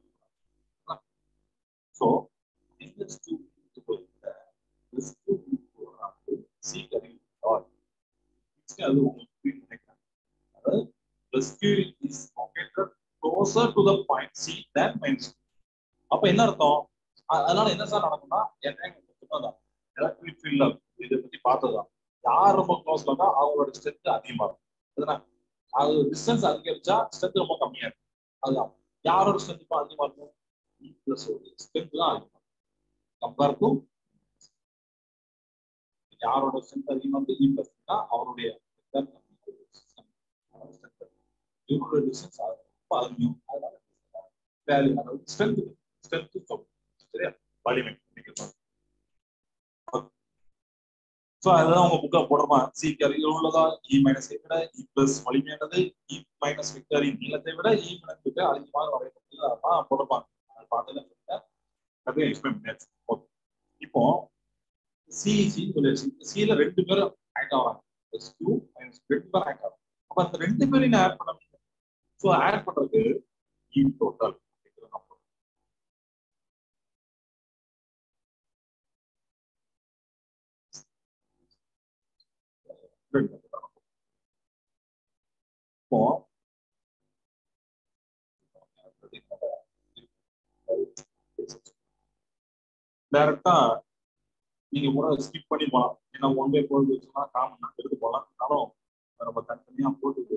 Speaker 1: so minus two plus two C கருவி அது உங்களுக்கு நினைக்கிறேன் அதாவது plus Q is located closer to the point C than minus அப்ப என்ன அர்த்தம் அதனால என்ன சார் நடக்கும்னா என்ன எலக்ட்ரிக் ஃபீல்ட்ல இதை பத்தி பார்த்ததுதான் யார் ரொம்ப க்ளோஸ்ல இருக்கா அவங்களோட ஸ்ட்ரென்த் அதிகமா இருக்கும் அதுனா அது டிஸ்டன்ஸ் அதிகரிச்சா ஸ்ட்ரென்த் ரொம்ப கம்மியா இருக்கும் அதுதான் யாரோட ஸ்ட்ரென்த் இப்போ அதிகமா இருக்கும் இ பிளஸ் ஸ்ட்ரென்த் தான் அதிகமா கம்பேர் டு யாரோட ஸ்ட்ரென்த் அதிகமா இருக்கு இ பிளஸ் தான் அவருடைய இவரோட டிஸ்டன்ஸ் ரொம்ப அதிகம் அதனால வேல்யூ அதாவது ஸ்ட்ரென்த் ஸ்ட்ரென்த் சரியா வலிமை ஸோ அதுதான் உங்க புக்கை போடுறமா சி கருகில் உள்ளதா இ மைனஸ் ஐ விட இ பிளஸ் வலிமையானது இ மைனஸ் விக்டரின் நீளத்தை விட இ மைனஸ் விக்டர் அதிகமாக வரையப்பட்டது அதான் போடுறப்பாங்க அது பார்த்து அப்படியே எக்ஸ்பிளைன் பண்ணியாச்சு ஓகே இப்போ சி சி சொல்லியாச்சு சில ரெண்டு பேரும் ஆக்ட் ஆகிறாங்க எஸ் டூ மைனஸ் ரெண்டு பேரும் ஆக்ட் ஆகும் அப்ப அந்த ரெண்டு பேரையும் ஆட் பண்ண முடியும் ஸோ ஆட் பண்றதுக்கு இ டோட்டல் இப்போ டைரக்டா நீங்க கூட ஸ்கிப் பண்ணி போகலாம் ஏன்னா ஒன் டே போட்டு வச்சோம்னா காமன் எடுத்து போகலாம் இருந்தாலும் நம்ம தனித்தனியா போட்டு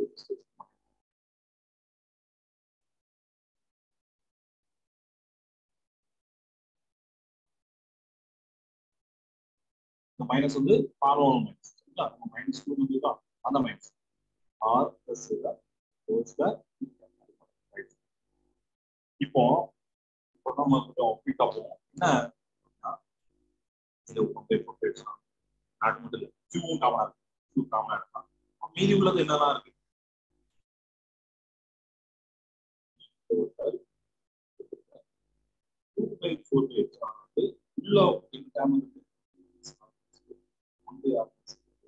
Speaker 1: இந்த மைனஸ் வந்து பார்வன் மைனஸ் சரிங்களா நம்ம மைனஸ் டூ வந்து தான் அந்த minus R plus whole square இப்போ இப்போ நம்ம கொஞ்சம் குயிக்கா போவோம் என்ன இது ஒன் பை ஃபோர் பேசலாம் நாட்டு மட்டும் இல்லை கியூவும் காமனா இருக்கு கியூ காமனா இருக்கலாம் மீதி உள்ளது என்னெல்லாம் இருக்கு டூ பை ஃபோர் பை வந்து உள்ள இந்த டேம் இருக்கு ஒன்று ஆர்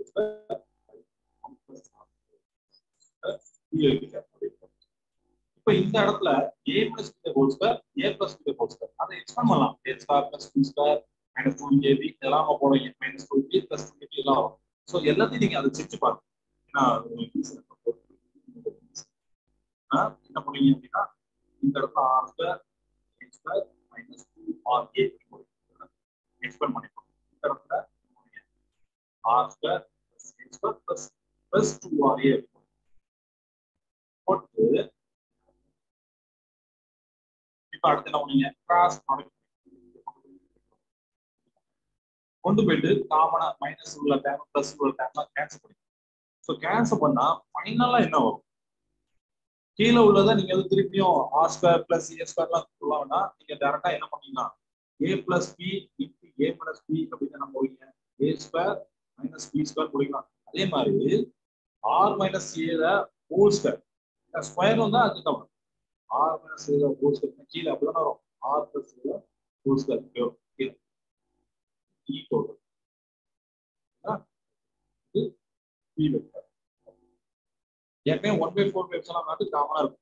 Speaker 1: இப்ப இந்த இடத்துல A plus B whole square A plus B whole square அதை எக்ஸ்பேண்ட் பண்ணலாம் A square plus B square minus two AB இதெல்லாம் நம்ம போடுவீங்க minus two B plus two AB எல்லாம் வரும் ஸோ எல்லாத்தையும் நீங்க அதை செஞ்சு பாருங்க ஏன்னா என்ன பண்ணுவீங்க அப்படின்னா இந்த இடத்துல R square A square minus two R A expand பண்ணிப்போம் இந்த இடத்துல R square plus A square plus plus two R A போட்டு இப்ப அடுத்து என்ன பண்ணீங்க கிராஸ் ப்ராடக்ட் கொண்டு போயிட்டு காமனா மைனஸ் உள்ள டேம் பிளஸ் உள்ள டேம் கேன்சல் பண்ணி ஸோ கேன்சல் பண்ணா ஃபைனலா என்ன வரும் கீழே உள்ளதை நீங்க வந்து திருப்பியும் ஆர் ஸ்கொயர் பிளஸ் ஏ ஸ்கொயர்லாம் சொல்ல வேண்டாம் நீங்க டேரக்டா என்ன பண்ணீங்கன்னா A plus B into A minus B அப்படின்னு என்ன போவீங்க A square minus B square போடுவீங்களா அதே மாதிரி ஆர் மைனஸ் ஏல ஹோல் ஸ்கொயர் ஸ்கொயர் வந்தா அது தான் ஆர் மைனஸ் ஏல ஹோல் ஸ்கொயர் கீழே அப்படிதான் வரும் ஆர் பிளஸ் ஏல ஹோல் ஸ்கொயர் கீழே இ டோட்டல் இது பி வெக்டர் ஏற்கனவே ஒன் பை ஃபோர் பை எல்லாம் வந்து காமனா இருக்கும்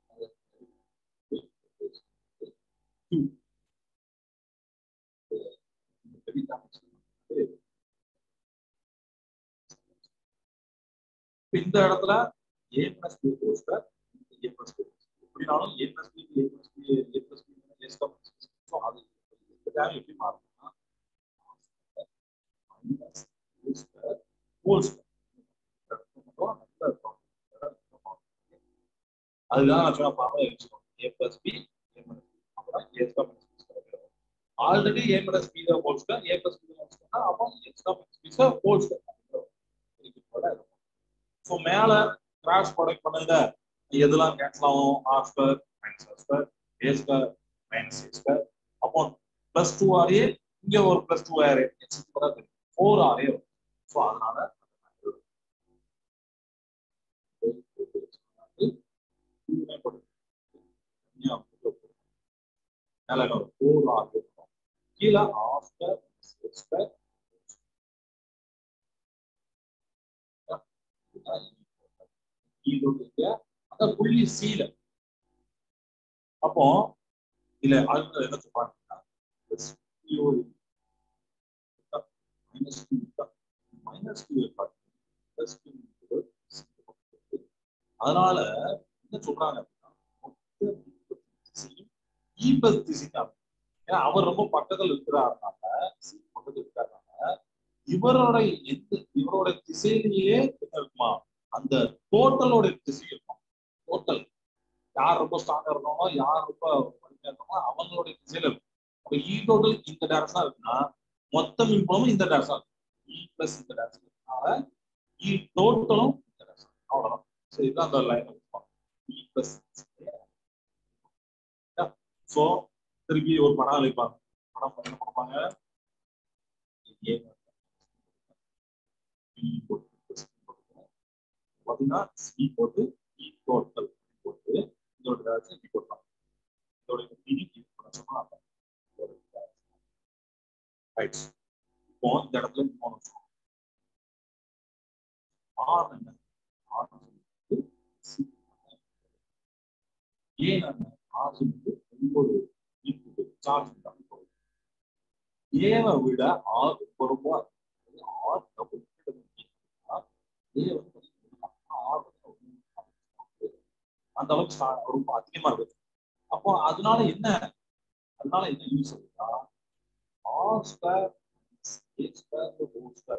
Speaker 1: இந்த இடத்துல A plus B whole square A plus B எப்படினாலும் A plus B A plus B A plus B A square so அது எப்படி மாறும்னா மைனஸ் ஸ்கொயர் ஹோல் ஸ்கொயர் அதுதான் நான் சொன்ன ஃபார்முலா வச்சுக்கோங்க A plus B A minus B அப்புறம் A square minus B square already A minus B தான் whole square A plus B தான் ஹோல் ஸ்கொயர் அப்போ A square minus B square whole square so மேல cross product பண்ணுங்க எதெல்லாம் cancel ஆகும் R square minus R square A square minus A square அப்போ plus two R A இங்க ஒரு plus two R A four R A so அதனால மேல ஒரு ஃபோர் ஆர் இருக்கும் கீழே ஆஃப்டர் ஸ்கொயர் அந்த புள்ளி சீல அப்போ இதுல ஆளுநர் என்ன சொல்றாங்கன்னா minus two minus two plus two அதனால என்ன சொல்றாங்க அப்படின்னா இ பிளஸ் திசை தான் ஏன்னா அவர் ரொம்ப பக்கத்துல இருக்கிறாருனால சி பக்கத்துல இருக்கிறாருனால இவரோட எந்த இவரோட திசையிலேயே என்ன இருக்குமா அந்த டோட்டலோட திசை இருக்கும் டோட்டல் யார் ரொம்ப ஸ்ட்ராங்கா இருக்காங்களோ யார் ரொம்ப வலிமையா இருக்காங்களோ அவங்களுடைய திசையில இருக்கும் அப்ப இ டோட்டல் இந்த டேரக்ஷனா இருக்குன்னா மொத்த மின்புலமும் இந்த டேரக்ஷன் இ பிளஸ் இந்த டேரக்ஷன் அதனால இ டோட்டலும் இந்த டேரக்ஷன் அவ்வளவுதான் சரி இதுதான் அந்த லைன் இ பிளஸ் ஸோ திருப்பி ஒரு படம் அழைப்பாங்க படம் என்ன பண்ணுவாங்க இ போட்டு பாத்தீங்கன்னா சி போட்டு இ டோட்டல் போட்டு இதோட டேரக்ஷன் இப்படி போட்டோம் இதோட மீனிங் இது பண்ண சொன்னா ரைட் இப்போ இந்த இடத்துல போன ஆர் என்ன ஆர் வந்து சி ஏன் என்ன ஆர் வந்து ஒன்பது இன்புட் சார்ஜ் போகுது ஏவை விட ஆர் ரொம்ப ரொம்ப ஆர் டபுள் ஏ வந்து ஆர் அந்த அளவுக்கு ரொம்ப அதிகமா இருக்கு அப்போ அதனால என்ன அதனால என்ன யூஸ் அப்படின்னா R square A square whole square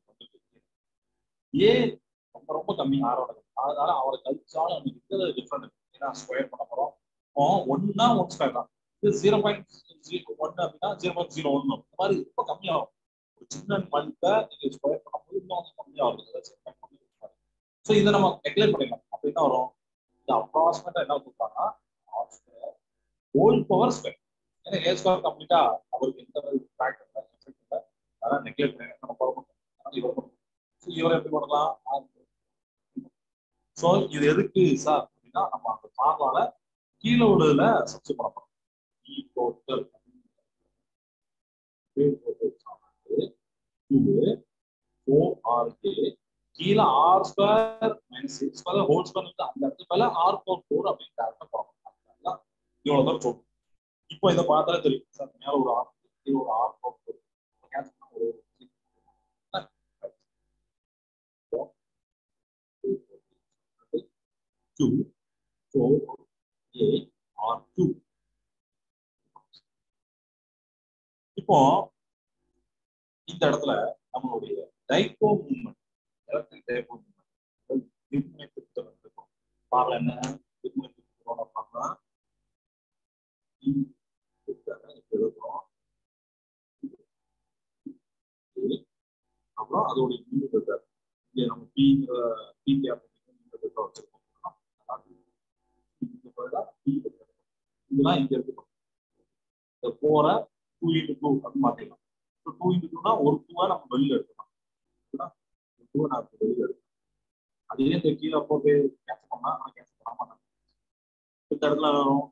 Speaker 1: A ரொம்ப ரொம்ப கம்மி ஆரோட அதனால அவரை கழிச்சாலும் நமக்கு இருக்கிறது டிஃப்ரெண்ட் ஏன்னா ஸ்கொயர் பண்ண போறோம் ஒன்னா ஒன் ஸ்கொயர் தான் இது ஜீரோ பாயிண்ட் ஜீரோ ஒன் அப்படின்னா ஜீரோ பாயிண்ட் ஜீரோ ஒன் இந்த மாதிரி ரொம்ப கம்மியாகும் ஒரு சின்ன மதிப்பை நீங்க ஸ்கொயர் பண்ணும்போது இன்னும் கம்மியாகும் ஸோ இதை நம்ம நெக்லேட் பண்ணிடலாம் அப்போ என்ன வரும் இது அப்ராக்சிமேட்டா என்ன கொடுப்பாங்கன்னா ஹோல் பவர் ஸ்கொயர் ஏன்னா ஏ ஸ்கொயர் கம்ப்ளீட்டா அவருக்கு எந்த ஃபேக்டர் இல்லை எஃபெக்ட் இல்லை அதெல்லாம் நெக்லேட் பண்ணி நம்ம போட மாட்டோம் அதனால இவரை பண்ணணும் ஸோ இவரை எப்படி பண்ணலாம் ஸோ இது எதுக்கு சார் அப்படின்னா நம்ம அந்த ஃபார்முலால கீழே உள்ளதுல சப்ஸ்ட் பண்ண போறோம் E total four R K கீழே R square minus six square whole square அந்த இடத்துல மேல ஆர் ஃபோர் ஃபோர் அப்படின்னு டேரக்டா போடணும் இவ்வளவு தான் சொல்லும் இப்போ இதை பார்த்தாலே தெரியும் சார் மேல ஒரு ஆர் இது ஒரு ஆர் ஃபோர் ஃபோர் ஒரு two four A R two இப்போ இந்த இடத்துல நம்மளுடைய dipole moment electric dipole moment திருமுனை திருத்தம் இருக்கும் பார்ல என்ன திருமுனை திருத்தம் பார்த்தா எழுதுறோம் அப்புறம் அதோட யூனிட் இங்க நம்ம பி பி கேப் வச்சிருக்கோம் இதெல்லாம் இங்க இருக்கு இந்த போற டூ இன்டு டூ அப்படின்னு மாத்திக்கலாம் டூ இன்டு டூனா ஒரு டூவா நம்ம வெளியில எடுக்கலாம் டூவை நான் வெளியில எடுக்கலாம் அதே இந்த கீழே போட்டு கேன்சல் பண்ணா நான் கேன்சல் பண்ண மாட்டேன் இந்த இடத்துல வரும்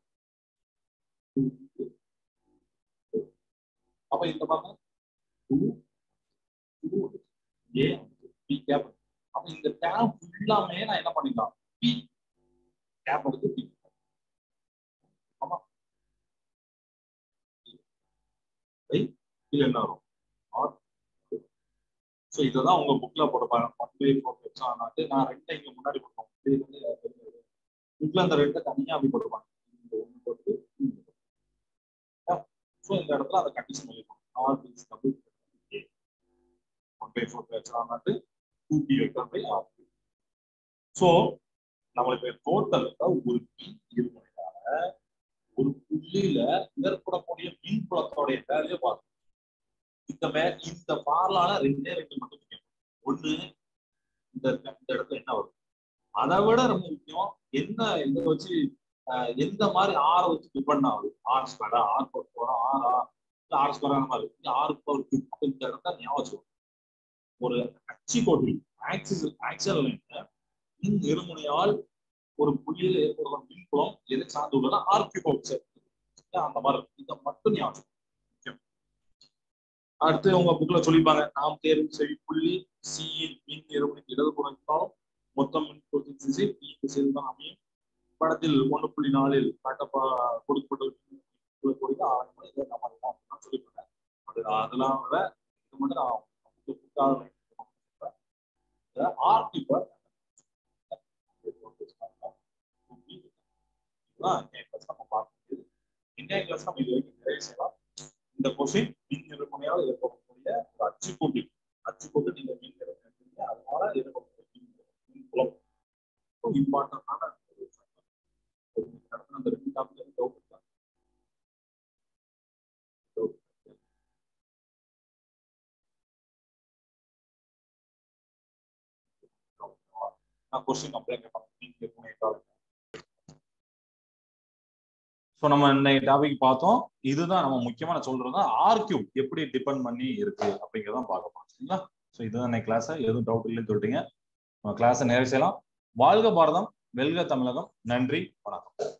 Speaker 1: அப்ப இந்த பாருங்க டூ டூ ஏ பி கேப் அப்ப இந்த டேம் ஃபுல்லாமே நான் என்ன பண்ணிக்கலாம் பி கேப் எடுத்து பி ஆமா இது என்ன வரும் ஆர் ஸோ இதுதான் உங்க புக்ல போடுப்பாங்க ஒன் பை ஃபோர் வச்சானாட்டு நான் ரெண்டை இங்க முன்னாடி போட்டோம் இது வந்து புக்ல அந்த ரெண்டை தனியா அப்படி போட்டுப்பாங்க இந்த ஒன்று போட்டு ஸோ இந்த இடத்துல அதை கண்டிஷன் பண்ணிருக்கோம் R is double A one by four வச்சானாட்டு two P vector by R so நம்மளுக்கு டோட்டல் ஒரு மின் இருமுனையால ஒரு புள்ளியில ஏற்படக்கூடிய மின் புலத்தோடைய வேலையை பார்க்கணும் இந்த மே இந்த பார்லால ரெண்டே ரெண்டு மட்டும் முக்கியம் ஒண்ணு இந்த இந்த இடத்துல என்ன வரும் அதை விட ரொம்ப முக்கியம் என்ன இதை வச்சு எந்த மாதிரி ஆரை வச்சு டிபெண்ட் ஆகுது ஆர் ஸ்கொயரா ஆர் பவர் ஃபோரா ஆரா இல்ல ஆர் ஸ்கொயரா அந்த மாதிரி இந்த ஆர் பவர் கியூப் அப்ப இந்த இடத்த ஞாபகம் ஒரு அச்சு கோட்டில் ஆக்சிஸ் ஆக்சல் லைன்ல மின் இருமுனையால் ஒரு புள்ளியில் ஏற்படுற மின்புலம் எதை சார்ந்து உள்ளதா ஆர் கியூப் அந்த மாதிரி இதை மட்டும் ஞாபகம் அடுத்து உங்க புக்ல சொல்லிப்பாங்க நாம் தேர்வு செய்யும் புள்ளி சியின் மின் இருமுனைக்கு இடது புறத்தாலும் மொத்தம் மின் பொருத்தின் திசை பி திசையில் தான் அமையும் படத்தில் ஒன்று புள்ளி நாலில் காட்டப்பா கொடுக்கப்பட்ட கொடுக்க ஆரம்பம் இதை நம்ம தான் சொல்லிப்பாங்க அது அதெல்லாம் விட இது மட்டும் நான் ஆர்டி பர் நம்ம பார்க்க இந்தியா கிளாஸ் நம்ம இது வரைக்கும் நிறைய செய்யலாம் இந்த கொஸ்டின் மின் இருமுனையால் ஏற்படக்கூடிய ஒரு அச்சுக்கூட்டி அச்சுக்கூட்டு நீங்க மின் எடுக்கிறீங்க அதனால ஏற்படக்கூடிய மின் புலம் இம்பார்ட்டன்டான அந்த ரெண்டு டாபிக் டவுட் இருக்கா நான் கொஸ்டின் அப்படியே கேட்பாங்க மின் இருமுனை ஸோ நம்ம இன்னைக்கு டாபிக் பார்த்தோம் இதுதான் நம்ம முக்கியமான சொல்றது ஆர் கியூப் எப்படி டிபெண்ட் பண்ணி இருக்கு அப்படிங்கிறதான் பார்க்க போறோம் சரிங்களா ஸோ இதுதான் என் கிளாஸ் எதுவும் டவுட் இல்லைன்னு சொல்லிட்டீங்க கிளாஸை நிறைவு செய்யலாம் வாழ்க பாரதம் வெல்க தமிழகம் நன்றி வணக்கம்